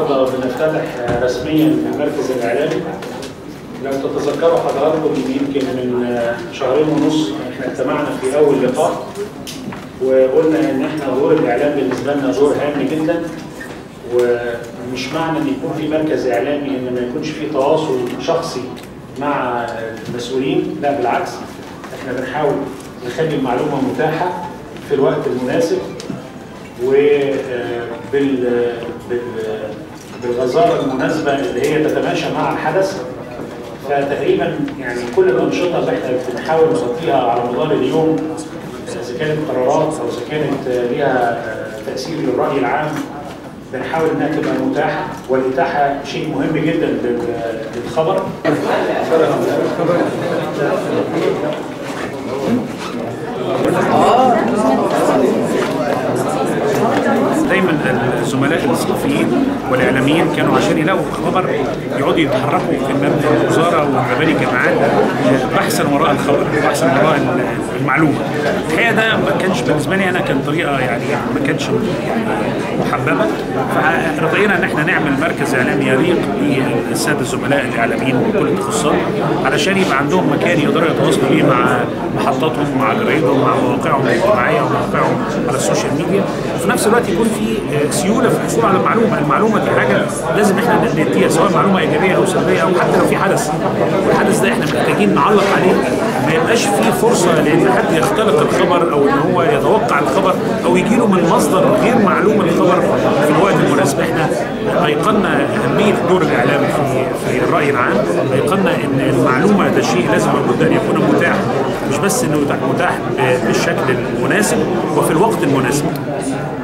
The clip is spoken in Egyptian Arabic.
النهارده بنفتتح رسميا المركز الاعلامي لو تتذكروا حضراتكم يمكن من شهرين ونص احنا اجتمعنا في اول لقاء وقلنا ان احنا دور الاعلام بالنسبه لنا دور هام جدا ومش معنى ان يكون في مركز اعلامي ان ما يكونش في تواصل شخصي مع المسؤولين لا بالعكس احنا بنحاول نخلي المعلومه متاحه في الوقت المناسب وبال بالغزاره المناسبه اللي هي تتماشى مع الحدث فتقريبا يعني كل الانشطه اللي احنا بنحاول نغطيها على مدار اليوم اذا كانت قرارات او اذا كانت ليها تاثير للراي العام بنحاول انها تبقى متاحه والاتاحه شيء مهم جدا للخبر دايما الزملاء الصحفيين والاعلاميين كانوا عشان يلاقوا خبر يقعدوا يتحركوا في مبنى الوزاره ومباني الجامعات بحثا وراء الخبر بحثا وراء المعلومه. الحقيقه ده ما كانش بالنسبه لي انا كان طريقه يعني ما كانش يعني محببه فرضينا ان احنا نعمل مركز اعلامي يليق بالساده الزملاء الاعلاميين بكل التخصصات علشان يبقى عندهم مكان يقدروا يتواصلوا بيه مع محطاتهم مع جرايدهم مع مواقعهم الاجتماعيه ومواقعهم على السوشيال ميديا وفي نفس الوقت يكون في سيوله في الحصول على المعلومه، المعلومه دي حاجه لازم احنا نديها سواء معلومه ايجابيه او سلبيه او حتى لو في حدث. والحدث ده احنا محتاجين نعلق عليه ما يبقاش في فرصه لان حد يختلق الخبر او ان هو يتوقع الخبر او يجي له من مصدر غير معلوم الخبر في الوقت المناسب. احنا ايقنا اهميه دور الاعلام في في الراي العام، ايقنا ان المعلومه ده شيء لازم لابد ان يكون متاح مش بس انه متاح بالشكل المناسب وفي الوقت المناسب.